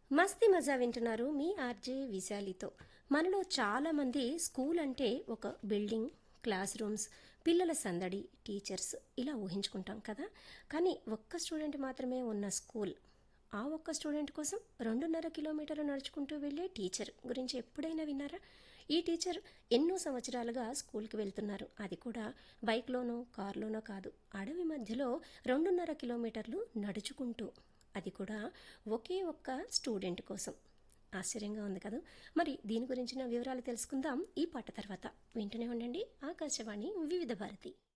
మస్తి మజా వింటున్నారు మీ ఆర్జే విశాలితో మనలో చాలామంది స్కూల్ అంటే ఒక బిల్డింగ్ క్లాస్ రూమ్స్ పిల్లల సందడి టీచర్స్ ఇలా ఊహించుకుంటాం కదా కానీ ఒక్క స్టూడెంట్ మాత్రమే ఉన్న స్కూల్ ఆ ఒక్క స్టూడెంట్ కోసం రెండున్నర కిలోమీటర్లు నడుచుకుంటూ వెళ్ళే టీచర్ గురించి ఎప్పుడైనా విన్నారా ఈ టీచర్ ఎన్నో సంవత్సరాలుగా స్కూల్కి వెళ్తున్నారు అది కూడా బైక్లోనో కార్లోనో కాదు అడవి మధ్యలో రెండున్నర కిలోమీటర్లు నడుచుకుంటూ అది కూడా ఒకే ఒక్క స్టూడెంట్ కోసం ఆశ్చర్యంగా ఉంది కదా మరి దీని గురించిన వివరాలు తెలుసుకుందాం ఈ పాట తర్వాత వింటూనే ఉండండి ఆకాశవాణి వివిధ భారతి